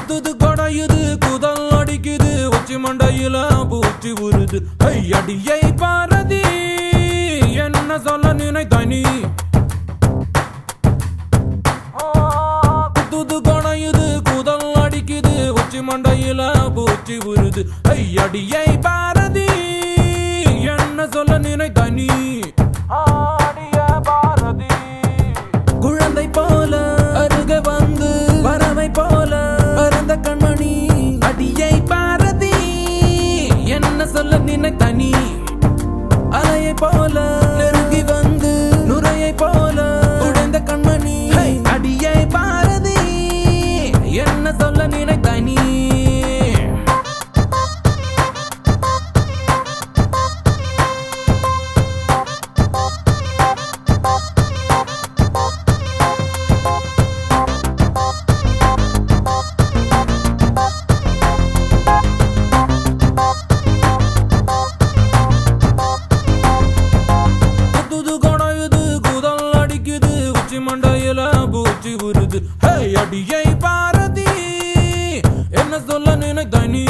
குத்துது கொடையுது குதல் அடிக்குது உச்சி மண்டையில பூச்சி உருது ஐயடியை பாரதி என்ன சொல்ல நினைத்த நீ குத்துது கொடையுது குதல் அடிக்குது உச்சி மண்டையில பூச்சி உருது ஐயடியை பாரதி என்ன சொல்ல நினைத்த நீ ஆடிய பாரதி குழந்தை போல அருக வந்து பறவை போல பறந்த கண்மணி அடியை பாரதி என்ன சொல்ல நினைத்த நீ அலையை போல நெருங்கி வந்து நுரையை போல உடைந்த கண்மணி அடியை பாரதி என்ன சொல்ல நினைத்த நீ குத்துது கொடையுது குதல் அடிக்குது உச்சி மண்டையில பூச்சி உருது ஹே அடியை பாரதி என்ன சொல்ல நினைத்த நீ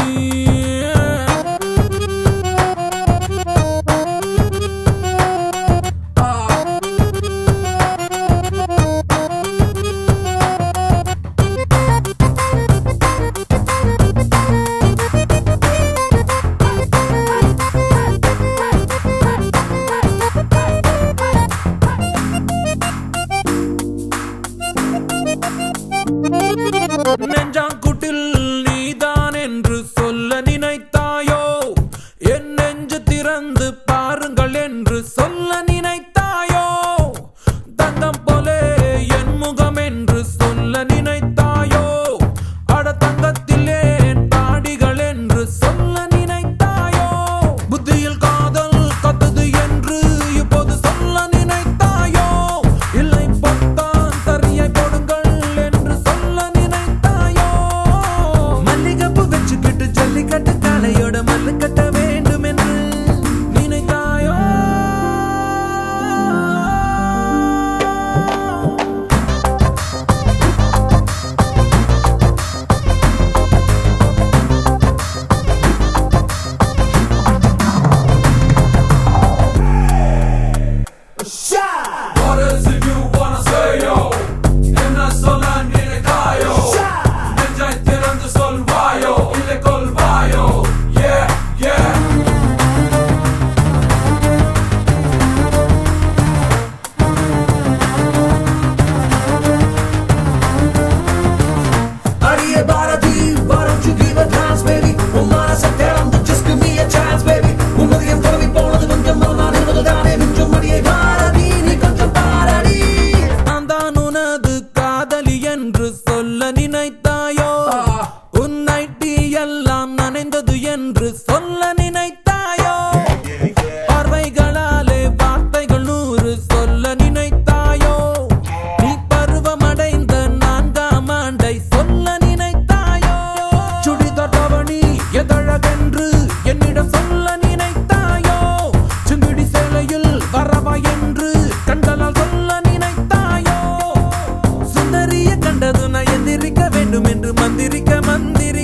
நெஞ்சாங்குட்டில் நீதான் என்று சொல்ல நினைத்தாயோ என் நெஞ்சு திறந்து பாருங்கள் என்று சொல்ல நினைத்தாயோ தங்கம் போலே என் முகம் என்று சொல்ல நினைத்தாயோ அட தங்கத்திலே தாடிகள் என்று சொல்ல நினைத்தாயோ புத்தியில் காதல் கத்தது என்று இப்போது சொல்ல நினைத்தாயோ இல்லை பொத்தான் சரியை போடுங்கள் என்று சொல்ல நினைத்தாயோ மல்லிகைப்பூ வச்சுக்கிட்டு ஜல்லிக்கட்டு காளையோட மல்லு கட்ட வேண்டும் என்று நினைத்தாயோ What is it you wanna say, yo? என்ன சொல்ல நினைத்தாயோ? நெஞ்சை திறந்து சொல்வாயோ? இல்லை கொல்வாயோ? Yeah, yeah. அடியே Bharathi why don't you give a glance baby உன் மனசை திறந்து just give me a chance baby உன் மதியம் புறவி போனது கொஞ்சம் நான் இருந்தது தானே மிஞ்சும் அடியே பாரதி நீ கொஞ்சம் பாரடி நான் தான் உனது காதலி என்று சொல்ல நினைத்தாயோ உன் நைட்டி எல்லாம் நனைந்தது என்று சொல்ல நினைத்தாயோ பார்வைகளாலே வார்த்தைகள் நூறு சொல்ல நினைத்தாயோ நீ பருவமடைந்த நான்காம் ஆண்டை சொல்ல நினைத்தாயோ சுடிதார் தவணி எதழகென்று என்னிடம் சொல்ல நினைத்தாயோ சுங்குடி சேலையில் வரவா என்று கண்களால் சொல்ல நினைத்தாயோ சுந்தரிய கண்டது நான் எந்திரிக்க வேண்டும் என்று மந்திரிக்க மந்திரிக்க